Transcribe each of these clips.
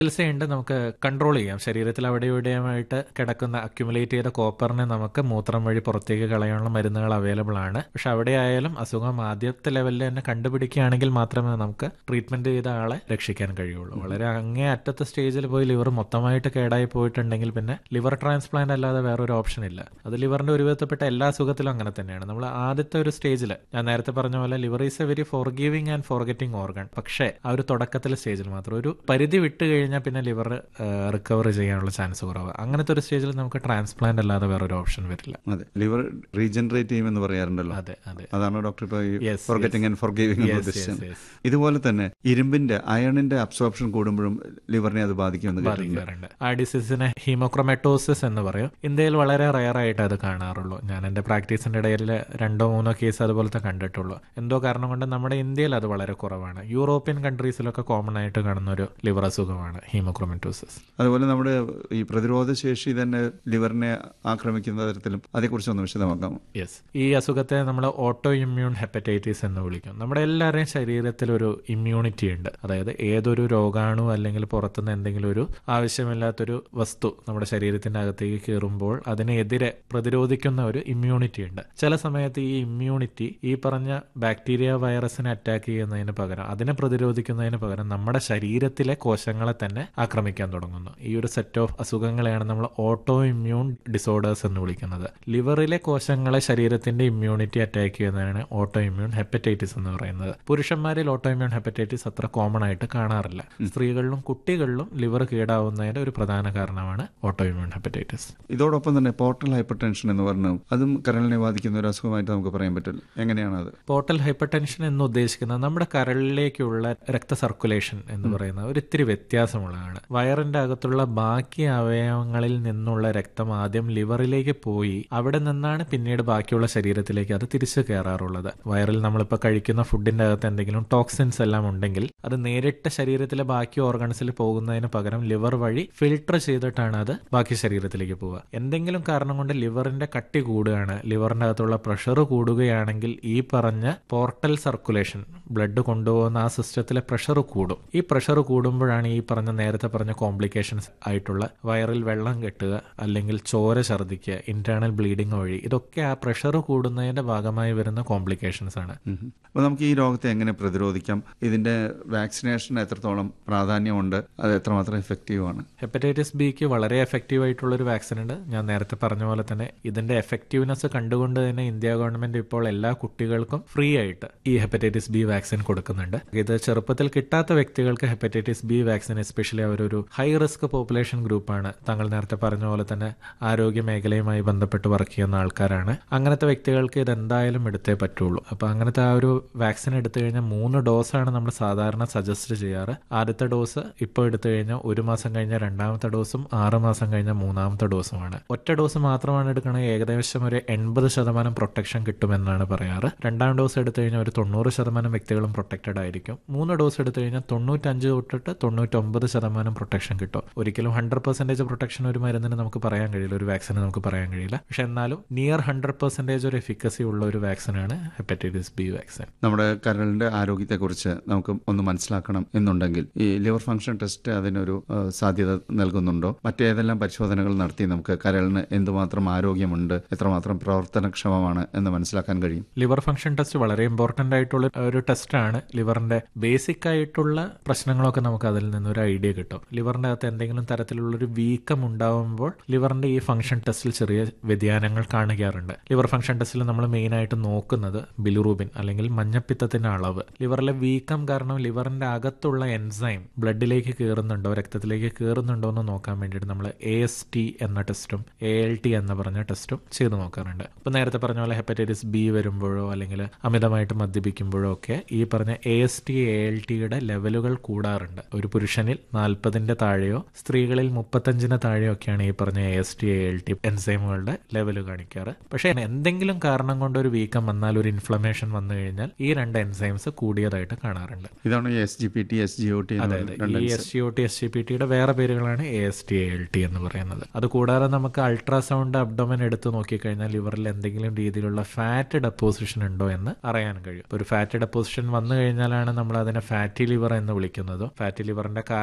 ചികിത്സയുണ്ട് നമുക്ക് കൺട്രോൾ ചെയ്യാം ശരീരത്തിൽ അവിടെ ഇവിടെയുമായിട്ട് കിടക്കുന്ന അക്യുമുലേറ്റ് ചെയ്ത കോപ്പറിനെ നമുക്ക് മൂത്രം വഴി പുറത്തേക്ക് കളയാനുള്ള മരുന്നുകൾ അവൈലബിൾ ആണ് പക്ഷെ അവിടെ ആയാലും അസുഖം ആദ്യത്തെ ലെവലിൽ തന്നെ കണ്ടുപിടിക്കുകയാണെങ്കിൽ മാത്രമേ നമുക്ക് ട്രീറ്റ്മെന്റ് ചെയ്ത ആളെ രക്ഷിക്കാൻ കഴിയുള്ളൂ വളരെ അങ്ങേ അറ്റത്തെ സ്റ്റേജിൽ പോയി ലിവർ മൊത്തമായിട്ട് കേടായി പോയിട്ടുണ്ടെങ്കിൽ പിന്നെ ലിവർ ട്രാൻസ്പ്ലാന്റ് അല്ലാതെ വേറൊരു ഓപ്ഷൻ ഇല്ല അത് ലിവറിന്റെ ഒരു വിധത്തിൽപ്പെട്ട എല്ലാ അസുഖത്തിലും അങ്ങനെ തന്നെയാണ് നമ്മൾ ആദ്യത്തെ ഒരു സ്റ്റേജിൽ ഞാൻ നേരത്തെ പറഞ്ഞ പോലെ liver is a very forgiving and forgetting organ പക്ഷേ ആ ഒരു തുടക്കത്തിലെ സ്റ്റേജിൽ മാത്രം ഒരു പരിധി വിട്ട് കഴിഞ്ഞാൽ പിന്നെ ലിവർ റിക്കവർ ചെയ്യാനുള്ള ചാൻസ് കുറവ് അങ്ങനത്തെ ഒരു സ്റ്റേജിൽ നമുക്ക് ട്രാൻസ്പ്ലാന്റ് അല്ലാതെ വേറൊരു ഓപ്ഷൻ വരില്ല അതെ ലിവർ റീജനറേറ്റ് ചെയ്യുമെന്ന് പറയാറുണ്ടല്ലോ അതെ അതെ അതാണ് ഡോക്ടർ ഇപ്പോൾ ഈ Yes, forgetting and forgiving Yes, ഉദ്ദേശിച്ചത് yes, yes. ഇതുപോലെ തന്നെ ഇരുമ്പിന്റെ അയണിന്റെ അബ്സോർപ്ഷൻ കൂടുമ്പോഴും ലിവറിനെ അത് ബാധിക്കുമെന്ന് കേട്ടിട്ടുണ്ട് ബാധിക്കാറുണ്ട് ആ ഡിസീസിനെ ഹീമോക്രോമാറ്റോസിസ് എന്ന് പറയും ഇന്ത്യയിൽ വളരെ റയർ ആയിട്ട് അത് കാണാറുള്ളൂ ഞാൻ എന്റെ പ്രാക്ടീസിന്റെ ഇടയിൽ രണ്ടോ മൂന്നോ കേസ് അതുപോലത്തെ കണ്ടിട്ടുള്ളൂ എന്തോ കാരണം കൊണ്ട് നമ്മുടെ ഇന്ത്യയിൽ അത് വളരെ കുറവാണ് യൂറോപ്യൻ കൺട്രീസിലൊക്കെ കോമൺ ആയിട്ട് കാണുന്ന ഒരു ലിവർ അസുഖമാണ് ഹീമോക്രോമാറ്റോസിസ് അതുപോലെ നമ്മുടെ ഈ പ്രതിരോധ ശേഷി തന്നെ ലിവറിനെ ആക്രമിക്കുന്ന തരത്തിലും അതേക്കുറിച്ച് ഒന്ന് വിശദമാക്കാമോ യെസ് ഈ അസുഖത്തെ നമ്മൾ ഓട്ടോ ഇമ്മ്യൂൺ ഹെപ്പറ്റൈറ്റിസ് എന്ന് വിളിക്കും നമ്മുടെ എല്ലാവരുടെയും ശരീരത്തിൽ ഒരു ഇമ്മ്യൂണിറ്റി ഉണ്ട് അതായത് ഏതൊരു രോഗാണു അല്ലെങ്കിൽ പുറത്തുനിന്ന് എന്തെങ്കിലും ഒരു ആവശ്യമില്ലാത്തൊരു വസ്തു നമ്മുടെ ശരീരത്തിന്റെ അകത്തേക്ക് കയറുമ്പോൾ അതിനെതിരെ പ്രതിരോധിക്കുന്ന ഒരു ഇമ്മ്യൂണിറ്റി ഉണ്ട് ചില സമയത്ത് ഈ ഇമ്മ്യൂണിറ്റി ഈ പറഞ്ഞ ബാക്ടീരിയ വൈറസിനെ അറ്റാക്ക് ചെയ്യുന്നതിന് പകരം അതിനെ പ്രതിരോധിക്കുന്നതിന് പകരം നമ്മുടെ ശരീരത്തിലെ കോശങ്ങളെ തന്നെ ആക്രമിക്കാൻ തുടങ്ങുന്നു ഈ ഒരു സെറ്റ് ഓഫ് അസുഖങ്ങളെയാണ് നമ്മൾ ഓട്ടോ ഇമ്മ്യൂൺ ഡിസോർഡേഴ്സ് എന്ന് വിളിക്കുന്നത് ലിവറിലെ കോശങ്ങളെ ശരീരത്തിന്റെ ഇമ്മ്യൂണിറ്റി അറ്റാക്ക് ചെയ്യുന്നതാണ് ഓട്ടോ ഇമ്മ്യൂൺ ഹെപ്പറ്റൈറ്റിസ് എന്ന് പറയുന്നത് പുരുഷന്മാരിൽ ഓട്ടോ ഇമ്മ്യൂൺ ഹെപ്പറ്റൈറ്റിസ് അത്ര കോമൺ ആയിട്ട് കാണാറില്ല സ്ത്രീകളിലും കുട്ടികളിലും ലിവർ കീടാവുന്നതിന്റെ ഒരു പ്രധാന കാരണമാണ് ഓട്ടോ ഇമ്മ്യൂൺ ഹെപ്പറ്റൈറ്റിസ് ഇതോടൊപ്പം തന്നെ പോർട്ടൽ ഹൈപ്പർ ടെൻഷൻ എന്ന് പറഞ്ഞു അതും കരളിനെ ബാധിക്കുന്ന ഒരു അസുഖമായിട്ട് നമുക്ക് പറയാൻ പറ്റില്ല എങ്ങനെയാണ് അത് പോർട്ടൽ ഹൈപ്പർ ടെൻഷൻ എന്ന് ഉദ്ദേശിക്കുന്നത് നമ്മുടെ കരളിലേക്കുള്ള രക്ത സർക്കുലേഷൻ എന്ന് പറയുന്നത് ഒരു ഇത്തിരി വ്യത്യാസമുള്ളതാണ് വയറിന്റെ അകത്തുള്ള ബാക്കി അവയവങ്ങളിൽ നിന്നുള്ള രക്തം ആദ്യം ലിവറിലേക്ക് പോയി അവിടെ നിന്നാണ് പിന്നീട് ബാക്കിയുള്ള ശരീരത്തിലേക്ക് അത് തിരിച്ചു കയറാറുള്ളത് വയറിൽ നമ്മളിപ്പോൾ കഴിക്കുന്ന ഫുഡിന്റെ അകത്ത് എന്തെങ്കിലും ടോക്സിൻസ് എല്ലാം ഉണ്ടെങ്കിൽ അത് നേരിട്ട് ശരീരത്തിലെ ബാക്കി ഓർഗൻസിൽ പോകുന്നതിന് പകരം ലിവർ വഴി ഫിൽട്ടർ ചെയ്തിട്ടാണ് അത് ബാക്കി ശരീരത്തിലേക്ക് പോവുക എന്തെങ്കിലും കാരണം കൊണ്ട് ലിവറിന്റെ കട്ടി കൂടുകയാണ് ലിവറിന്റെ അകത്തുള്ള പ്രഷർ കൂടുകയാണെങ്കിൽ ഈ പറഞ്ഞ പോർട്ടൽ സർക്കുലേഷൻ ബ്ലഡ് കൊണ്ടുപോകുന്ന ആ സിസ്റ്റത്തിലെ പ്രഷർ കൂടും ഈ പ്രഷർ കൂടുമ്പോഴാണ് ഈ പറഞ്ഞ നേരത്തെ പറഞ്ഞ കോംപ്ലിക്കേഷൻസ് ആയിട്ടുള്ള വയറിൽ വെള്ളം കെട്ടുക അല്ലെങ്കിൽ ചോര ഛർദ്ദിക്കുക ഇന്റേണൽ ബ്ലീഡിംഗ് വഴി ഇതൊക്കെ ആ പ്രഷർ കൂടുന്നതിന്റെ ഭാഗമായി വരുന്ന കോംപ്ലിക്കേഷൻസ് ആണ് അപ്പോൾ നമുക്ക് ഈ രോഗത്തെ എങ്ങനെ പ്രതിരോധിക്കാം ഇതിന്റെ വാക്സിനേഷൻ എത്രത്തോളം പ്രാധാന്യമുണ്ട് അത് എത്രമാത്രം എഫക്റ്റീവ് ആണ് ഹെപ്പറ്റൈറ്റിസ് ബിക്ക് വളരെ എഫക്റ്റീവ് ആയിട്ടുള്ള ഒരു വാക്സിൻ ഉണ്ട് ഞാൻ നേരത്തെ പറഞ്ഞ പോലെ തന്നെ ഇതിന്റെ എഫക്റ്റീവ്നെസ് കണ്ടുകൊണ്ട് തന്നെ ഇന്ത്യ ഗവൺമെന്റ് ഇപ്പോൾ എല്ലാ കുട്ടികൾക്കും ഫ്രീ ആയിട്ട് ഈ ഹെപ്പറ്റൈറ്റിസ് ബി വാക്സിൻ കൊടുക്കുന്നുണ്ട് ഇത് ചെറുപ്പത്തിൽ കിട്ടാത്ത വ്യക്തികൾക്ക് ഹെപ്പറ്റൈറ്റിസ് ബി വാക്സിൻ എസ്പെഷ്യലി അവരൊരു ഹൈ റിസ്ക് പോപ്പുലേഷൻ ഗ്രൂപ്പാണ് താങ്കൾ നേരത്തെ പറഞ്ഞ പോലെ തന്നെ ആരോഗ്യ മേഖലയുമായി ബന്ധപ്പെട്ട് വർക്ക് ചെയ്യുന്ന ആൾക്കാരാണ് അങ്ങനത്തെ വ്യക്തികൾക്ക് ഇത് എന്തായാലും എടുത്തേ പറ്റുള്ളൂ അപ്പൊ അങ്ങനത്തെ ആ ഒരു വാക്സിൻ എടുത്തു കഴിഞ്ഞാൽ മൂന്ന് ഡോസാണ് നമ്മൾ സാധാരണ സജസ്റ്റ് ചെയ്യാറ് ആദ്യത്തെ ഡോസ് ഇപ്പോൾ എടുത്തു കഴിഞ്ഞാൽ ഒരു മാസം കഴിഞ്ഞ രണ്ടാമത്തെ ഡോസും ആറ് മാസം കഴിഞ്ഞ മൂന്നാമത്തെ ഡോസുമാണ് ഒറ്റ ഡോസ് മാത്രമാണ് എടുക്കണമെങ്കിൽ ഏകദേശം ഒരു എൺപത് ശതമാനം പ്രൊട്ടക്ഷൻ കിട്ടുമെന്നാണ് പറയാറ് രണ്ടാം ഡോസ് എടുത്തു കഴിഞ്ഞാൽ ഒരു തൊണ്ണൂറ് ശതമാനം വ്യക്തികളും പ്രൊട്ടക്റ്റഡ് ആയിരിക്കും മൂന്ന് ഡോസ് എടുത്തു കഴിഞ്ഞാൽ തൊണ്ണൂറ്റഞ്ച് തൊട്ടിട്ട് തൊണ്ണൂറ്റൊമ്പത് ശതമാനം പ്രൊട്ടക്ഷൻ കിട്ടും ഒരിക്കലും ഹൺഡ്രഡ് പെർസെന്റേജ് പ്രൊട്ടക്ഷൻ ഒരു മരുന്നിന് നമുക്ക് പറയാൻ കഴിയില്ല ഒരു വാക്സിന് നമുക്ക് പറയാൻ കഴിയില്ല പക്ഷെ എന്നാലും നിയർ ഹൺഡ്രഡ് പെർസെന്റേജ് ഒരു എഫിക്കസി ഉള്ള ഒരു വാക്സിനാണ് ഹെപ്പറ്റൈറ്റിസ് ബി വാക്സിൻ നമ്മുടെ കരളിന്റെ ആരോഗ്യത്തെക്കുറിച്ച് നമുക്ക് ഒന്ന് മനസ്സിലാക്കണം എന്നുണ്ടെങ്കിൽ ഈ ലിവർ ഫംഗ്ഷൻ ടെസ്റ്റ് അതിനൊരു ആ, സാധ്യത നൽകുന്നുണ്ടോ മറ്റേതെല്ലാം പരിശോധനകൾ നടത്തി നമുക്ക് കരളിന് എന്തുമാത്രം ആരോഗ്യമുണ്ട് എത്രമാത്രം പ്രവർത്തനക്ഷമമാണ് എന്ന് മനസ്സിലാക്കാൻ കഴിയും ലിവർ ഫംഗ്ഷൻ ടെസ്റ്റ് വളരെ ഇമ്പോർട്ടന്റ് ആയിട്ടുള്ള ഒരു ടെസ്റ്റാണ് ലിവറിന്റെ ബേസിക് ആയിട്ടുള്ള പ്രശ്നങ്ങളൊക്കെ നമുക്ക് അതിൽ നിന്നൊരു ഐഡിയ കിട്ടും ലിവറിന്റെ അകത്ത് എന്തെങ്കിലും തരത്തിലുള്ള ഒരു വീക്കം ഉണ്ടാവുമ്പോൾ ലിവറിന്റെ ഈ ഫംഗ്ഷൻ ടെസ്റ്റിൽ ചെറിയ വ്യതിയാനങ്ങൾ കാണിക്കാറുണ്ട് ലിവർ ഫംഗ്ഷൻ ടെസ്റ്റിൽ നമ്മൾ മെയിൻ ആയിട്ട് നോക്കുന്നത് ബിലുറൂബിൻ അല്ലെങ്കിൽ മഞ്ഞപ്പിത്തത്തിന്റെ അളവ് ലിവറിലെ വീക്കം കാരണം ലിവറിന്റെ അകത്തുള്ള എൻസൈം ബ്ലഡിലേക്ക് കയറുന്നുണ്ടോ രക്തത്തിലേക്ക് കയറുന്നുണ്ടോ എന്ന് നോക്കാൻ വേണ്ടിയിട്ട് നമ്മൾ എ എസ് ടി എന്ന ടെസ്റ്റും എ എൽ ടി എന്ന് പറഞ്ഞ ടെസ്റ്റും ചെയ്ത് നോക്കാറുണ്ട് ഇപ്പൊ നേരത്തെ പറഞ്ഞ പോലെ ഹെപ്പറ്റൈറ്റിസ് ബി വരുമ്പോഴോ അല്ലെങ്കിൽ അമിതമായിട്ട് മദ്യപിക്കുമ്പോഴോ ഒക്കെ ഈ പറഞ്ഞ A S T A L ടിയുടെ ലെവലുകൾ കൂടാറുണ്ട് ഒരു പുരുഷനിൽ നാൽപ്പതിന്റെ താഴെയോ സ്ത്രീകളിൽ മുപ്പത്തഞ്ചിന് താഴെയോ ഒക്കെയാണ് ഈ പറഞ്ഞ A S T A L T എൻസൈമുകളുടെ ലെവൽ കാണിക്കാറ് പക്ഷേ എന്തെങ്കിലും കാരണം കൊണ്ട് ഒരു വീക്കം വന്നാൽ ഒരു ഇൻഫ്ലമേഷൻ വന്നു കഴിഞ്ഞാൽ ഈ രണ്ട് എൻസൈംസ് കൂടിയതായിട്ട് കാണാറുണ്ട് ഇതാണ് S G P T S G O T അതെ അതെ ഈ S G O T S G P ടിയുടെ വേറെ പേരുകളാണ് A S T A L T പറയുന്നത് അത് കൂടാതെ നമുക്ക് അൾട്രാസൗണ്ട് അബ്ഡോമൻ എടുത്ത് നോക്കിക്കഴിഞ്ഞാൽ ലിവറിൽ എന്തെങ്കിലും രീതിയിലുള്ള ഫാറ്റ് ഡെപ്പോസിഷൻ ഉണ്ടോ എന്ന് അറിയാൻ കഴിയും ഒരു ഫാറ്റ് ഡെപ്പോസിഷൻ വന്നു കഴിഞ്ഞാലാണ് നമ്മൾ അതിനെ ഫാറ്റി ലിവർ എന്ന് വിളിക്കുന്നത് ഫാറ്റി ലിവറിന്റെ കാരണം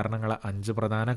കാരണങ്ങൾ അഞ്ച് പ്രധാന